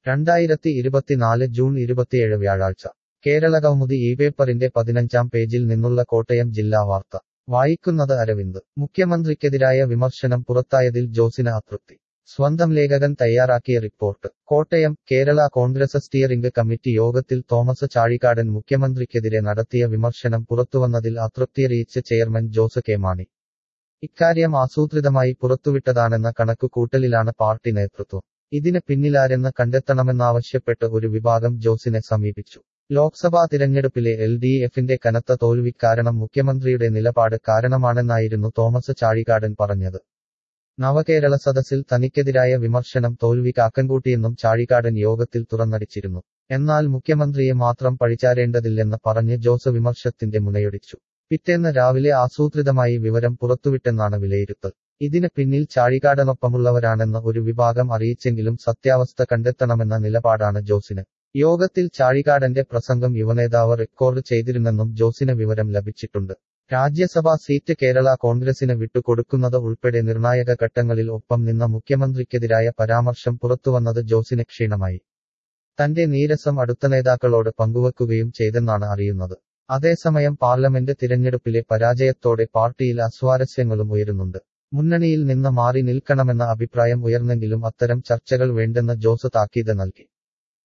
രണ്ടായിരത്തി ഇരുപത്തിനാല് ജൂൺ ഇരുപത്തിയേഴ് വ്യാഴാഴ്ച കേരളകൗമുദി ഈ പേപ്പറിന്റെ പതിനഞ്ചാം പേജിൽ നിന്നുള്ള കോട്ടയം ജില്ലാ വാർത്ത വായിക്കുന്നത് അരവിന്ദ് മുഖ്യമന്ത്രിക്കെതിരായ വിമർശനം പുറത്തായതിൽ ജോസിന് അതൃപ്തി സ്വന്തം ലേഖകൻ തയ്യാറാക്കിയ report Kottayam Kerala Congress steering committee യോഗത്തിൽ തോമസ് ചാഴികാടൻ മുഖ്യമന്ത്രിക്കെതിരെ നടത്തിയ വിമർശനം പുറത്തുവന്നതിൽ അതൃപ്തിയറിയിച്ച് ചെയർമാൻ ജോസ് കെ മാണി ഇക്കാര്യം ആസൂത്രിതമായി പുറത്തുവിട്ടതാണെന്ന കണക്കുകൂട്ടലിലാണ് പാർട്ടി നേതൃത്വം ഇതിന് പിന്നിലാരെന്ന് കണ്ടെത്തണമെന്നാവശ്യപ്പെട്ട് ഒരു വിഭാഗം ജോസിനെ സമീപിച്ചു ലോക്സഭാ തിരഞ്ഞെടുപ്പിലെ എൽ ഡി എഫിന്റെ കനത്ത തോൽവി കാരണം മുഖ്യമന്ത്രിയുടെ നിലപാട് കാരണമാണെന്നായിരുന്നു തോമസ് ചാഴികാടൻ പറഞ്ഞത് നവകേരള സദസ്സിൽ തനിക്കെതിരായ വിമർശനം തോൽവി കാക്കൻകൂട്ടിയെന്നും ചാഴികാടൻ യോഗത്തിൽ തുറന്നടിച്ചിരുന്നു എന്നാൽ മുഖ്യമന്ത്രിയെ മാത്രം പഴിച്ചാരേണ്ടതില്ലെന്ന് പറഞ്ഞ് ജോസ് വിമർശത്തിന്റെ മുനയൊടിച്ചു പിറ്റേന്ന് രാവിലെ ആസൂത്രിതമായി വിവരം പുറത്തുവിട്ടെന്നാണ് വിലയിരുത്തൽ ഇതിന് പിന്നിൽ ചാഴികാടനൊപ്പമുള്ളവരാണെന്ന് ഒരു വിഭാഗം അറിയിച്ചെങ്കിലും സത്യാവസ്ഥ കണ്ടെത്തണമെന്ന നിലപാടാണ് ജോസിന് യോഗത്തിൽ ചാഴികാടന്റെ പ്രസംഗം യുവനേതാവ് റെക്കോർഡ് ചെയ്തിരുന്നെന്നും ജോസിന് വിവരം ലഭിച്ചിട്ടുണ്ട് രാജ്യസഭാ സീറ്റ് കേരള കോൺഗ്രസിന് വിട്ടുകൊടുക്കുന്നത് ഉൾപ്പെടെ നിർണായക ഘട്ടങ്ങളിൽ ഒപ്പം നിന്ന മുഖ്യമന്ത്രിക്കെതിരായ പരാമർശം പുറത്തുവന്നത് ജോസിന് ക്ഷീണമായി തന്റെ നീരസം അടുത്ത നേതാക്കളോട് പങ്കുവെക്കുകയും ചെയ്തെന്നാണ് അറിയുന്നത് അതേസമയം പാർലമെന്റ് തിരഞ്ഞെടുപ്പിലെ പരാജയത്തോടെ പാർട്ടിയിൽ അസ്വാരസ്യങ്ങളും ഉയരുന്നുണ്ട് മുന്നണിയിൽ നിന്ന് മാറി നിൽക്കണമെന്ന അഭിപ്രായം ഉയർന്നെങ്കിലും അത്തരം ചർച്ചകൾ വേണ്ടെന്ന് ജോസ് താക്കീത് നൽകി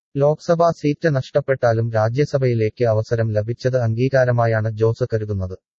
ലോക്സഭാ സീറ്റ് നഷ്ടപ്പെട്ടാലും രാജ്യസഭയിലേക്ക് അവസരം ലഭിച്ചത് അംഗീകാരമായാണ് ജോസ് കരുതുന്നത്